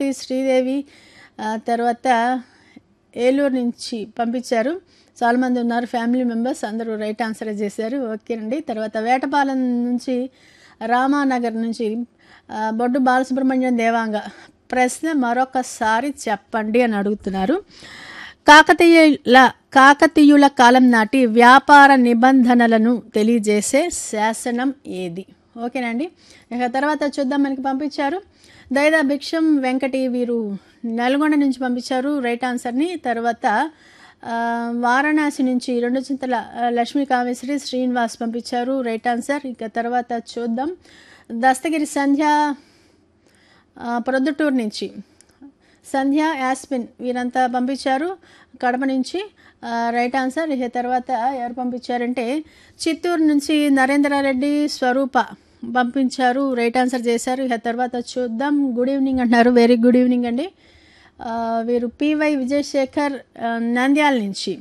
శ్రీదేవి ఆ, తర్వాత ఏలూరు నుంచి పంపించారు చాలా మంది ఉన్నారు ఫ్యామిలీ మెంబర్స్ అందరూ రైట్ ఆన్సర్ చేశారు ఓకేనండి తర్వాత వేటపాలెం నుంచి రామానగర్ నుంచి ఆ, బొడ్డు బాలసుబ్రహ్మణ్యం దేవాంగ ప్రశ్న మరొకసారి చెప్పండి అని అడుగుతున్నారు కాకతీయుల కాకతీయుల కాలం నాటి వ్యాపార నిబంధనలను తెలియజేసే శాసనం ఏది ఓకేనండి ఇక తర్వాత చూద్దాం మనకి పంపించారు దైదా భిక్షం వెంకటి వీరు నల్గొండ నుంచి పంపించారు రైట్ ఆన్సర్ని తర్వాత ఆ, వారణాసి నుంచి రెండు చింతల ఆ, లక్ష్మీ కామేశ్వరి శ్రీనివాస్ పంపించారు రైట్ ఆన్సర్ ఇక తర్వాత చూద్దాం దస్తగిరి సంధ్య ఆ, ప్రొద్దుటూరు నుంచి సంధ్య యాస్మిన్ వీరంతా పంపించారు కడప నుంచి ఆ, రైట్ ఆన్సర్ ఇక తర్వాత ఎవరు పంపించారంటే చిత్తూరు నుంచి నరేంద్రారెడ్డి స్వరూప పంపించారు రైట్ ఆన్సర్ చేశారు ఇక తర్వాత చూద్దాం గుడ్ ఈవినింగ్ అంటున్నారు వెరీ గుడ్ ఈవినింగ్ అండి ఆ, వీరు పివై విజయశేఖర్ ఆ, నంద్యాల నుంచి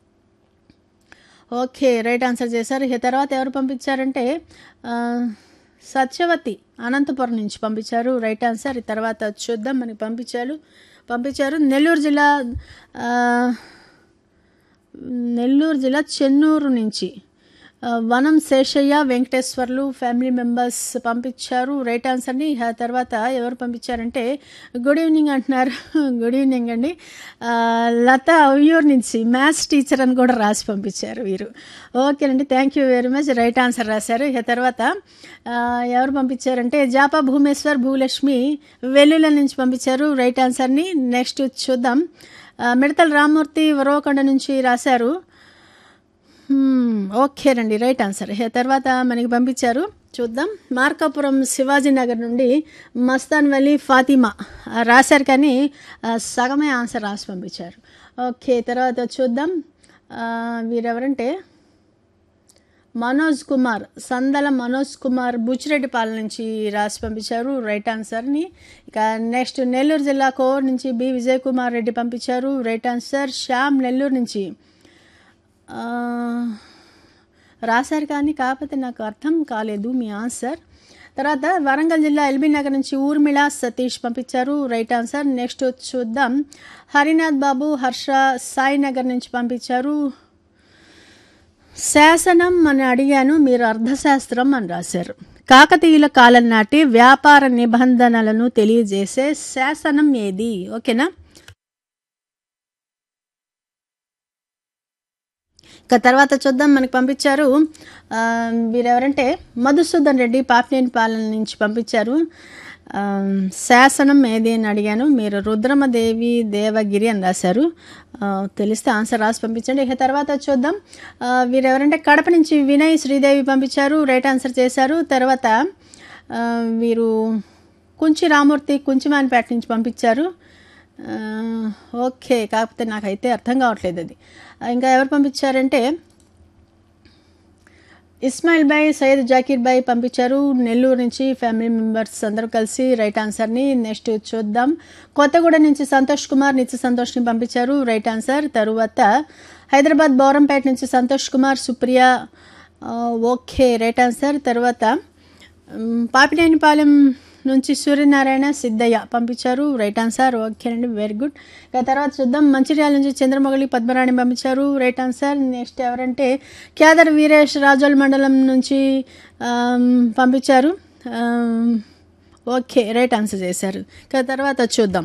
ఓకే రైట్ ఆన్సర్ చేశారు ఇక తర్వాత ఎవరు పంపించారంటే ఆ, సత్యవతి అనంతపురం నుంచి పంపించారు రైట్ ఆన్సర్ ఈ తర్వాత చూద్దాం మనకి పంపించారు పంపించారు నెల్లూరు జిల్లా ఆ, నెల్లూరు జిల్లా చెన్నూరు నుంచి ఆ, వనం శేషయ్య వెంకటేశ్వర్లు ఫ్యామిలీ మెంబర్స్ పంపించారు రైట్ ఆన్సర్ని ఆ తర్వాత ఎవరు పంపించారంటే గుడ్ ఈవినింగ్ అంటున్నారు గుడ్ ఈవినింగ్ అండి ఆ, లత అయ్యూరు నుంచి మ్యాథ్స్ టీచర్ అని కూడా రాసి పంపించారు వీరు ఓకేనండి thank you very much right answer రాశారు ఇక తర్వాత ఆ, ఎవరు పంపించారంటే జాపా భూమేశ్వర్ భూలక్ష్మి వెల్లుల నుంచి పంపించారు రైట్ ఆన్సర్ని నెక్స్ట్ చూద్దాం ఆ, మిడతల రామ్మూర్తి వరవకొండ నుంచి రాశారు హ్మ్, ఓకేనండి రైట్ ఆన్సర్ ఇక తర్వాత మనకి పంపించారు చూద్దాం మార్కాపురం శివాజీ నగర్ నుండి మస్తాన్ వలీ ఫాతిమా ఆ, రాశారు కానీ ఆ, సగమే ఆన్సర్ రాసి పంపించారు ఓకే తర్వాత చూద్దాం ఆ, వీరెవరంటే మనోజ్ కుమార్ సందల మనోజ్ కుమార్ బుచ్చిరెడ్డిపాలెం నుంచి రాసి పంపించారు రైట్ ఆన్సర్ని ఇక నెక్స్ట్ నెల్లూరు జిల్లా కోర్ నుంచి బి విజయ్ కుమార్ రెడ్డి పంపించారు రైట్ ఆన్సర్ శ్యామ్ నెల్లూరు నుంచి ఆ, రాశారు కానీ కాకపోతే నాకు అర్థం కాలేదు మీ ఆన్సర్ తర్వాత వరంగల్ జిల్లా ఎల్బీ నగర్ నుంచి ఊర్మిళ సతీష్ పంపించారు రైట్ ఆన్సర్ నెక్స్ట్ చూద్దాం హరినాథ్ బాబు హర్ష సాయి నగర్ నుంచి పంపించారు శాసనం అని అడిగాను మీరు అర్థశాస్త్రం అని రాశారు కాకతీయుల కాలం నాటి వ్యాపార నిబంధనలను తెలియజేసే శాసనం ఏది ఓకేనా ఇక తర్వాత చూద్దాం మనకి పంపించారు ఆ, వీరెవరంటే మధుసూదన్ రెడ్డి పాపినేని పాలన నుంచి పంపించారు ఆ, శాసనం ఏది అని అడిగాను మీరు రుద్రమదేవి దేవగిరి అని రాశారు ఆ, తెలిస్తే ఆన్సర్ రాసి పంపించండి ఇక తర్వాత చూద్దాం ఆ, వీరెవరంటే కడప నుంచి వినయ్ శ్రీదేవి పంపించారు రైట్ ఆన్సర్ చేశారు తర్వాత ఆ, వీరు కుంచి రామూర్తి కుంచిమానిపేట నుంచి పంపించారు ఆ, ఓకే కాకపోతే నాకైతే అర్థం కావట్లేదు అది ఆ, ఇంకా ఎవరు పంపించారంటే ఇస్మాయిల్ బాయ్ సయ్యద్ జాకీర్ బాయ్ పంపించారు నెల్లూరు నుంచి ఫ్యామిలీ మెంబర్స్ అందరూ కలిసి రైట్ ఆన్సర్ని నెక్స్ట్ చూద్దాం కొత్తగూడ నుంచి సంతోష్ కుమార్ నిత్య సంతోష్ని పంపించారు రైట్ ఆన్సర్ తరువాత హైదరాబాద్ బౌరంపేట నుంచి సంతోష్ కుమార్ సుప్రియ ఆ, ఓకే రైట్ ఆన్సర్ తర్వాత మ్, పాపినేనిపాలెం నుంచి సూర్యనారాయణ సిద్ధయ్య పంపించారు రైట్ ఆన్సర్ ఓకే అండి వెరీ గుడ్ ఇక తర్వాత చూద్దాం మంచిర్యాల నుంచి చంద్రమౌళి పద్మరాణి పంపించారు రైట్ ఆన్సర్ నెక్స్ట్ ఎవరంటే కేదర్ వీరేష్ రాజోల్ మండలం నుంచి ఆమ్, పంపించారు ఆమ్, ఓకే రైట్ ఆన్సర్ చేశారు ఇక తర్వాత చూద్దాం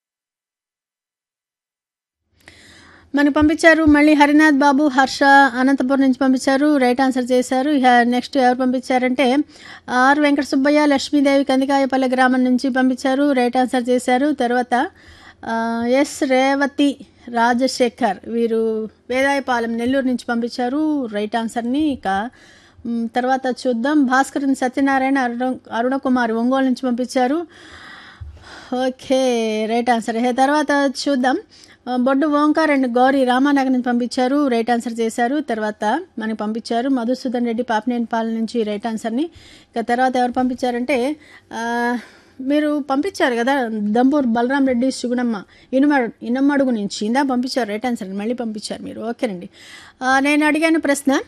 మనకి పంపించారు మళ్ళీ హరినాథ్ బాబు హర్ష అనంతపురం నుంచి పంపించారు రైట్ ఆన్సర్ చేశారు ఇక నెక్స్ట్ ఎవరు పంపించారంటే ఆర్ వెంకట సుబ్బయ్య లక్ష్మీదేవి కందికాయపల్లె గ్రామం నుంచి పంపించారు రైట్ ఆన్సర్ చేశారు తర్వాత ఆ, ఎస్ రేవతి రాజశేఖర్ వీరు వేదాయపాలెం నెల్లూరు నుంచి పంపించారు రైట్ ఆన్సర్ని ఇక మ్, తర్వాత చూద్దాం భాస్కరన్ సత్యనారాయణ అరుణ అరుణకుమారి ఒంగోలు నుంచి పంపించారు ఓకే రైట్ ఆన్సర్ ఇక తర్వాత చూద్దాం ఆ, బొడ్డు ఓంకార్ అండ్ గౌరీ రామానగర్ నుంచి పంపించారు రైట్ ఆన్సర్ చేశారు తర్వాత మనకి పంపించారు మధుసూదన్ రెడ్డి పాపినేనిపాలెం నుంచి రైట్ ఆన్సర్ని ఇక తర్వాత ఎవరు పంపించారంటే ఆ, మీరు పంపించారు కదా దంపూర్ బలరాం రెడ్డి సుగుణమ్మ ఇనుమ ఇనమడుగు నుంచి ఇందా పంపించారు రైట్ ఆన్సర్ మళ్ళీ పంపించారు మీరు ఓకేనండి ఆ, నేను అడిగాను ప్రశ్న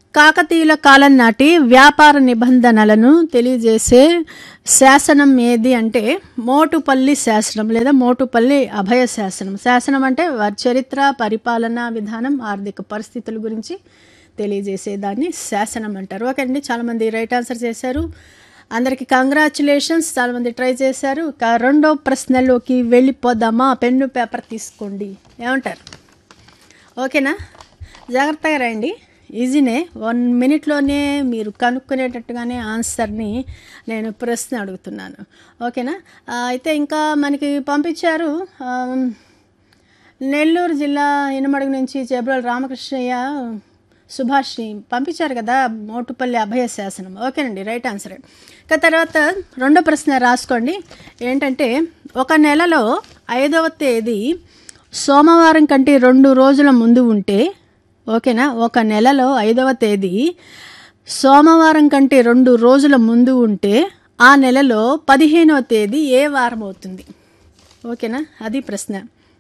కాకతీయుల కాలం నాటి వ్యాపార నిబంధనలను తెలియజేసే శాసనం ఏది అంటే మోటుపల్లి శాసనం లేదా మోటుపల్లి అభయ శాసనం శాసనం అంటే వారి చరిత్ర పరిపాలనా విధానం ఆర్థిక పరిస్థితుల గురించి తెలియజేసేదాన్ని శాసనం అంటారు ఓకే అండి చాలామంది రైట్ ఆన్సర్ చేశారు అందరికీ కంగ్రాచులేషన్స్ చాలామంది ట్రై చేశారు ఇక రెండో ప్రశ్నలోకి వెళ్ళిపోదామా పెన్ను పేపర్ తీసుకోండి ఏమంటారు ఓకేనా జాగ్రత్తగా రండి ఈజీనే వన్ మినిట్లోనే మీరు కనుక్కునేటట్టుగానే ఆన్సర్ని నేను ప్రశ్న అడుగుతున్నాను ఓకేనా ఆ, అయితే ఇంకా మనకి పంపించారు ఆ, నెల్లూరు జిల్లా ఇనమడుగు నుంచి చేబ్రోలు రామకృష్ణయ్య సుభాష్ని పంపించారు కదా మోటుపల్లి అభయ శాసనం ఓకేనండి రైట్ ఆన్సర్ ఇక తర్వాత రెండో ప్రశ్న రాసుకోండి ఏంటంటే ఒక నెలలో ఐదవ తేదీ సోమవారం కంటే రెండు రోజుల ముందు ఉంటే ఓకేనా ఒక నెలలో ఐదవ తేదీ సోమవారం కంటే రెండు రోజుల ముందు ఉంటే ఆ నెలలో పదిహేనవ తేదీ ఏ వారం అవుతుంది ఓకేనా అది ప్రశ్న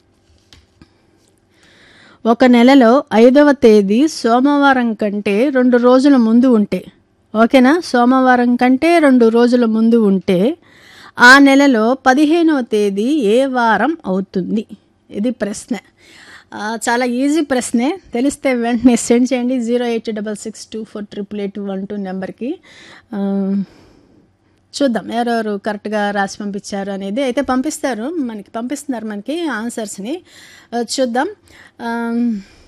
ఒక నెలలో ఐదవ తేదీ సోమవారం కంటే రెండు రోజుల ముందు ఉంటే ఓకేనా సోమవారం కంటే రెండు రోజుల ముందు ఉంటే ఆ నెలలో పదిహేనవ తేదీ ఏ వారం అవుతుంది ఇది ప్రశ్న ఆ, చాలా ఈజీ ప్రశ్నే తెలిస్తే వెంటనే సెండ్ చేయండి zero eight double six two four triple eight one two నెంబర్కి ఆ, చూద్దాం ఎవరెవరు కరెక్ట్గా రాసి పంపించారు అనేది అయితే పంపిస్తారు మనకి పంపిస్తున్నారు మనకి ఆన్సర్స్ని ఆ, చూద్దాం ఆమ్,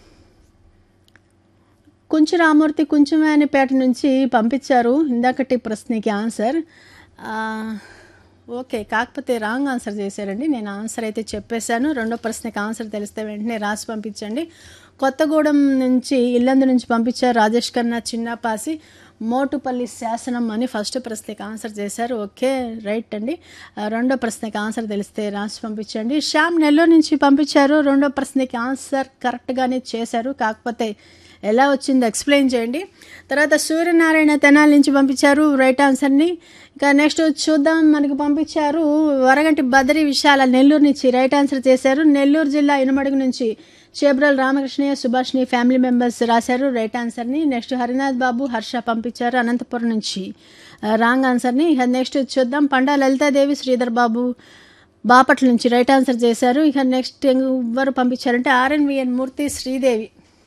కుంచు రామూర్తి కుంచుమేనిపేట నుంచి పంపించారు ఇందాకటి ప్రశ్నకి ఆన్సర్ ఆ, ఓకే కాకపోతే రాంగ్ ఆన్సర్ చేశారండి నేను ఆన్సర్ అయితే చెప్పేశాను రెండో ప్రశ్నకి ఆన్సర్ తెలిస్తే వెంటనే రాసి పంపించండి కొత్తగూడెం నుంచి ఇల్లందు నుంచి పంపించారు రాజేష్ కన్నా చిన్నపాసి మోటుపల్లి శాసనం అని ఫస్ట్ ప్రశ్నకి ఆన్సర్ చేశారు ఓకే రైట్ అండి ఆ, రెండో ప్రశ్నకి ఆన్సర్ తెలిస్తే రాసి పంపించండి శ్యామ్ నెల్లూరు నుంచి పంపించారు రెండో ప్రశ్నకి ఆన్సర్ కరెక్ట్గానే చేశారు కాకపోతే ఎలా వచ్చిందో ఎక్స్ప్లెయిన్ చేయండి తర్వాత సూర్యనారాయణ తెనాల నుంచి పంపించారు రైట్ ఆన్సర్ని ఇక నెక్స్ట్ చూద్దాం మనకి పంపించారు వరగంటి బదరి విశాల నెల్లూరు నుంచి రైట్ ఆన్సర్ చేశారు నెల్లూరు జిల్లా ఇనుమడుగు నుంచి చేబ్రల్ రామకృష్ణయ్య సుభాష్ని ఫ్యామిలీ మెంబర్స్ రాశారు రైట్ ఆన్సర్ని నెక్స్ట్ హరినాథ్ బాబు హర్ష పంపించారు అనంతపురం నుంచి రాంగ్ ఆన్సర్ని ఇక నెక్స్ట్ చూద్దాం పండా లలితాదేవి శ్రీధర్ బాబు బాపట్ల నుంచి రైట్ ఆన్సర్ చేశారు ఇక నెక్స్ట్ ఎవరు పంపించారంటే ఆర్ఎన్విఎన్ మూర్తి శ్రీదేవి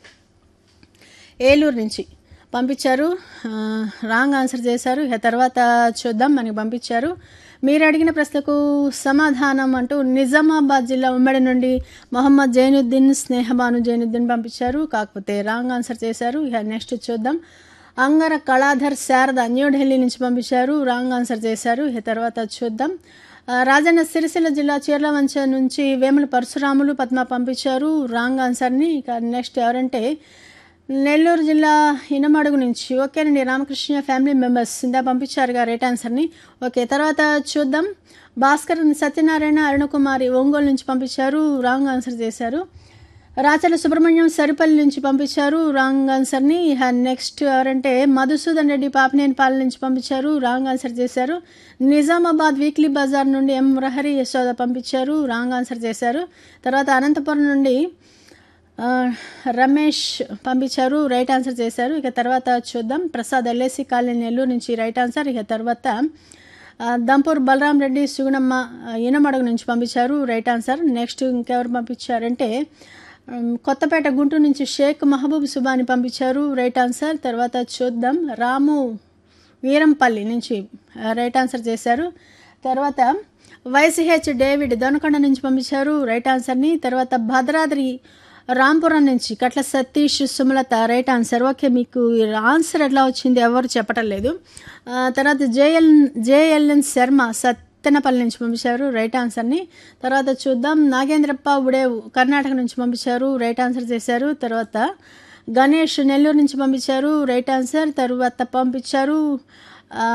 ఏలూరు నుంచి పంపించారు ఆ, రాంగ్ ఆన్సర్ చేశారు ఇక తర్వాత చూద్దాం మనకి పంపించారు మీరు అడిగిన ప్రశ్నకు సమాధానం అంటూ నిజామాబాద్ జిల్లా ఉమ్మడి నుండి మొహమ్మద్ జైనుద్దీన్ స్నేహబాను జైనుద్దీన్ పంపించారు కాకపోతే రాంగ్ ఆన్సర్ చేశారు ఇక నెక్స్ట్ చూద్దాం అంగర కళాధర్ శారద న్యూఢిల్లీ నుంచి పంపించారు రాంగ్ ఆన్సర్ చేశారు ఇక తర్వాత చూద్దాం ఆ, రాజన్న సిరిసిల్ల జిల్లా చీర్లవంచ నుంచి వేముల పరశురాములు పద్మ పంపించారు రాంగ్ ఆన్సర్ని ఇక నెక్స్ట్ ఎవరంటే నెల్లూరు జిల్లా ఇనమడుగు నుంచి ఓకేనండి రామకృష్ణ ఫ్యామిలీ మెంబర్స్ ఇందా పంపించారుగా రైట్ ఆన్సర్ని ఓకే తర్వాత చూద్దాం భాస్కర్ సత్యనారాయణ అరుణకుమారి ఒంగోలు నుంచి పంపించారు రాంగ్ ఆన్సర్ చేశారు రాచల సుబ్రహ్మణ్యం సరిపల్లి నుంచి పంపించారు రాంగ్ ఆన్సర్ని ఇహ నెక్స్ట్ ఎవరంటే మధుసూదన్ రెడ్డి పాపనేనిపాలెం నుంచి పంపించారు రాంగ్ ఆన్సర్ చేశారు నిజామాబాద్ వీక్లీ బజార్ నుండి ఎం రహరి యశోద పంపించారు రాంగ్ ఆన్సర్ చేశారు తర్వాత అనంతపురం నుండి ఆ, రమేష్ పంపించారు రైట్ ఆన్సర్ చేశారు ఇక తర్వాత చూద్దాం ప్రసాద్ ఎల్ఏసి కాలనీ నెల్లూరు నుంచి రైట్ ఆన్సర్ ఇక తర్వాత ఆ, దంపూర్ బలరాం రెడ్డి సుగుణమ్మ ఆ, ఈనమడుగు నుంచి పంపించారు రైట్ ఆన్సర్ నెక్స్ట్ ఇంకెవరు పంపించారంటే ఉమ్, కొత్తపేట గుంటూరు నుంచి షేక్ మహబూబ్ సుబాని పంపించారు రైట్ ఆన్సర్ తర్వాత చూద్దాం రాము వీరంపల్లి నుంచి ఆ, రైట్ ఆన్సర్ చేశారు తర్వాత వైసీహెచ్ డేవిడ్ దొనకొండ నుంచి పంపించారు రైట్ ఆన్సర్ని తర్వాత భద్రాద్రి రాంపురం నుంచి Katla Satish Sumalatha right answer okay మీకు ఈ ఆన్సర్ ఎట్లా వచ్చింది ఎవరు చెప్పటం లేదు ఆ, తర్వాత జేఎల్ జేఎల్ఎన్ శర్మ సత్తెనపల్లి నుంచి పంపించారు రైట్ ఆన్సర్ని తర్వాత చూద్దాం నాగేంద్రప్ప ఉడేవు కర్ణాటక నుంచి పంపించారు రైట్ ఆన్సర్ చేశారు తర్వాత గణేష్ నెల్లూరు నుంచి పంపించారు రైట్ ఆన్సర్ తర్వాత పంపించారు ఆ,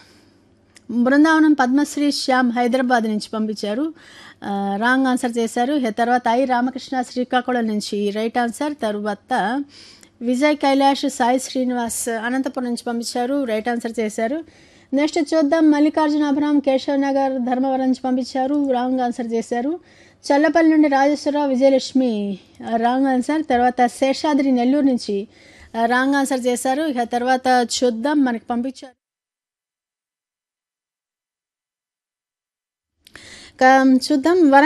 బృందావనం పద్మశ్రీ శ్యామ్ హైదరాబాద్ నుంచి పంపించారు ఆ, రాంగ్ ఆన్సర్ చేశారు ఇక తర్వాత ఐ రామకృష్ణ శ్రీకాకుళం నుంచి రైట్ ఆన్సర్ తర్వాత విజయ్ కైలాష్ సాయి శ్రీనివాస్ అనంతపురం నుంచి పంపించారు రైట్ ఆన్సర్ చేశారు నెక్స్ట్ చూద్దాం మల్లికార్జున అభిరామ్ కేశవ్ నగర్ ధర్మవరం నుంచి పంపించారు రాంగ్ ఆన్సర్ చేశారు చల్లపల్లి నుండి రాజేశ్వరరావు విజయలక్ష్మి ఆ, రాంగ్ ఆన్సర్ తర్వాత శేషాద్రి నెల్లూరు నుంచి రాంగ్ ఆన్సర్ చేశారు ఇక తర్వాత చూద్దాం మనకి పంపించారు ఇక చూద్దాం